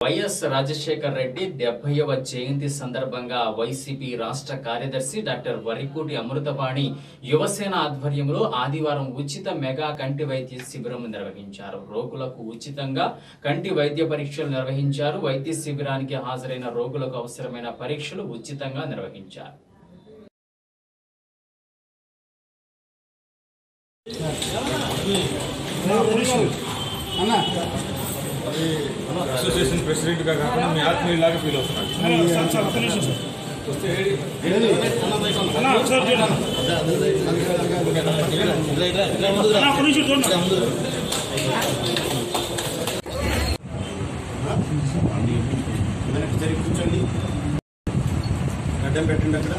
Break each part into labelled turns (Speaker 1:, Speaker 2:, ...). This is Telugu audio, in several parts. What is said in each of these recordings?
Speaker 1: వైఎస్ రాజశేఖర్ రెడ్డి డెబ్బైవ జయంతి సందర్భంగా వైసీపీ రాష్ట్ర కార్యదర్శి డాక్టర్ వరికోటి అమృతపాణి యువసేన ఆధ్వర్యంలో ఆదివారం ఉచిత మెగా కంటి వైద్య శిబిరం నిర్వహించారు రోగులకు ఉచితంగా కంటి వైద్య పరీక్షలు నిర్వహించారు వైద్య శిబిరానికి హాజరైన రోగులకు అవసరమైన పరీక్షలు ఉచితంగా నిర్వహించారు
Speaker 2: అసోసియేషన్ ప్రెసిడెంట్ గా కాకుండా మీ ఆత్మీయులాగా ఫీల్ అవుతున్నాడు వస్తే
Speaker 3: వెనక్కి జరిగి కూర్చోండి గడ్డం పెట్టండి అక్కడ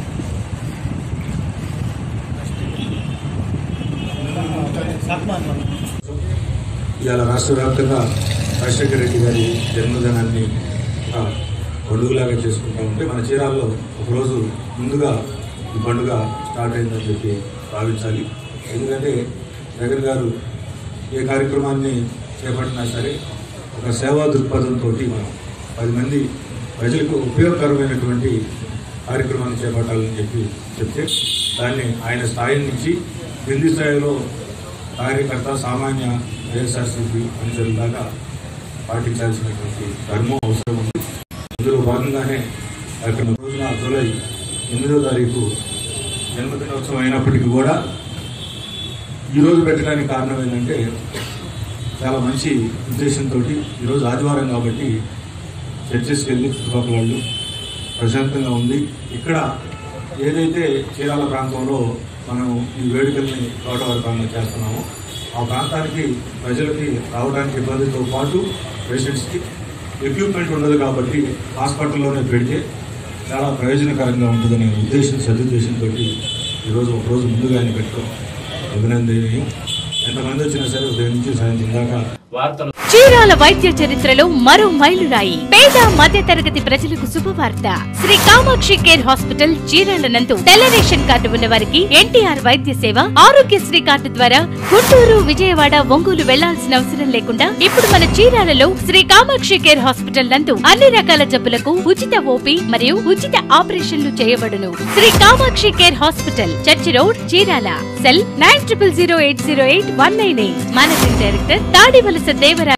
Speaker 3: ఇవాళ రాష్ట్ర వ్యాప్తంగా రాజశేఖర రెడ్డి గారి జన్మదినాన్ని ఒక పండుగలాగా చేసుకుంటా ఉంటే మన చీరాల్లో ఒకరోజు ముందుగా ఈ పండుగ స్టార్ట్ అయిందని చెప్పి భావించాలి ఎందుకంటే జగన్ గారు ఏ కార్యక్రమాన్ని చేపట్టినా సరే ఒక సేవా దృక్పథంతో మనం పది మంది ప్రజలకు ఉపయోగకరమైనటువంటి కార్యక్రమాన్ని చేపట్టాలని చెప్పి చెప్తే దాన్ని ఆయన స్థాయి నుంచి కింది స్థాయిలో కార్యకర్త సామాన్య వైఎస్ఆర్సీపీ అనుచరులాగా పాటించాల్సినటువంటి ధర్మం అవసరం ఉంది ఇందులో భాగంగానే అక్కడ రోజున జూలై ఎనిమిదో తారీఖు జన్మదినోత్సవం అయినప్పటికీ కూడా ఈరోజు పెట్టడానికి కారణం ఏంటంటే చాలా మంచి ఉద్దేశంతో ఈరోజు ఆదివారం కాబట్టి చర్చెస్కి వెళ్ళి చుట్టుపక్కల వాళ్ళు ప్రశాంతంగా ఉంది ఇక్కడ ఏదైతే చీరాల ప్రాంతంలో మనం ఈ వేడుకల్ని తోటవారి ప్రాంతం చేస్తున్నామో ఆ ప్రాంతానికి ప్రజలకి రావడానికి ఇబ్బందితో పాటు పేషెంట్స్కి ఎక్విప్మెంట్ ఉండదు కాబట్టి హాస్పిటల్లోనే పెడితే చాలా ప్రయోజనకరంగా ఉంటుందనే ఉద్దేశం సదుద్దేశంతో ఈరోజు ఒక రోజు ముందుగానే పెట్టుకోం అభినందనీయం ఎంతమంది వచ్చినా సరే ఉదయం నుంచి సాయంత్రం దాకా
Speaker 1: వార్తలు
Speaker 4: చీరాల వైద్య చరిత్రలో మరో మైలురాయి పేద మధ్య తరగతి ప్రజలకు శుభవార్త శ్రీ కామాక్షి కేర్ హాస్పిటల్ చీరాల నందు తెల్ల రేషన్ కార్డు ఉన్న వారికి ఎన్టీఆర్ వైద్య సేవ ఆరోగ్యశ్రీ కార్డు ద్వారా గుంటూరు విజయవాడ ఒంగోలు వెళ్లాల్సిన అవసరం లేకుండా ఇప్పుడు మన చీరాలలో శ్రీ కామాక్షి కేర్ హాస్పిటల్ నందు అన్ని రకాల జబ్బులకు ఉచిత ఓపీ మరియు ఉచిత ఆపరేషన్లు చేయబడును Shri Kamakshi care hospital church road Chirala cell nine triple zero eight zero eight one nine eight managing director Tadivalasa Devara